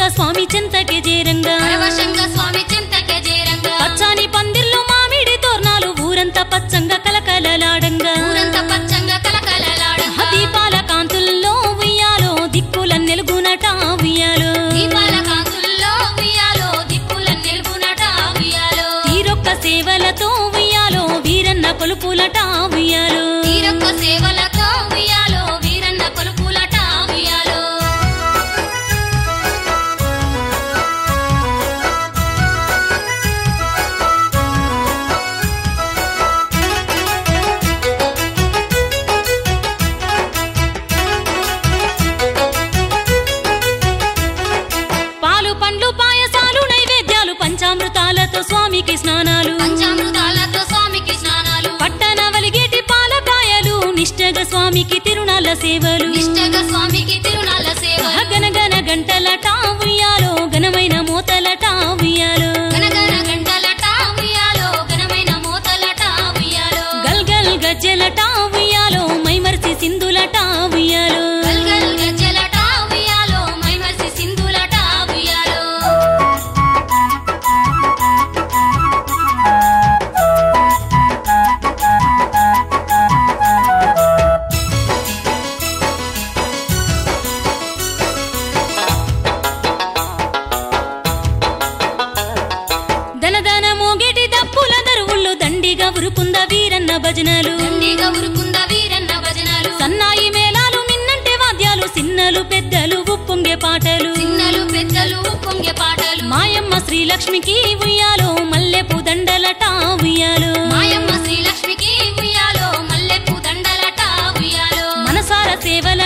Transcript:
పరవశంగా స్వామి చింతకి చేరంగా పరవశంగా స్వామి చింతకే చేరంగా పచ్చాని పందిర్లు మామిడి తోరణాలు ఊరంతా పచ్చంగా కలకలలాడంగా ఊరంతా పచ్చంగా కలకలలాడంగా దీపాల కాంతుల్లో ఉయ్యాలో దిక్కుల నెలుగునట ఉయ్యాలో దీపాల కాంతుల్లో ఉయ్యాలో దిక్కుల నిలుపునట ఉయ్యాలో తీరొక్క సేవలతో ఉయ్యాలో వీరన్న కొలుపులట ఉయ్యాలో తీరొక్క సేవలతో ఉయ్యాలో వీరన్న కొలుపులట ఉయ్యాలో పాలు పండ్లు పాయసాలు నైవేద్యాలు పంచామృతాలతో స్వామికి స్నానాలు పంచామృతాలతో స్వామికి స్నానాలు పట్టణ వలిగేటి పాలకాయలు నిష్టగా స్వామికి తిరునాళ్ళ సేవలు నిష్టగా స్వామికి తిరునాళ్ళ సేవలు గనగన గంటలట ఉయ్యాలో ఘనమైన మోతలట ఉయ్యాలో గనగన గంటలట ఉయ్యాలో ఘనమైన మోతలట ఉయ్యాలో గల్గల్ గజ్జెలట ఉయ్యాలో మైమర్చి సింధులట ఉయ్యాలో గల్గల్ గజ్జలట ఉయ్యాలో మైమర్సి సింధులట ఉయ్యాలో ధనధన మోగేటి దప్పుల దరువుళ్ళు దండిగా ఉరుకుంద వీరన్న భజనలు దండిగా ఉరుకుంద వీరన్న భజనాలు సన్నాయి మేళాలు మిన్నంటే వాద్యాలు సిన్నలు పెద్దలు ఉప్పొంగే పాటలు చిన్నలు పెద్దలు పొంగే పాటలు మాయమ్మ శ్రీలక్ష్మికి ఉయ్యాలో మల్లెపు దండలట ఉయ్యాలో మాయమ్మ శ్రీలక్ష్మికి ఉయ్యాలో మల్లెపూ దండలట ఉయ్యాలో మనసార సేవల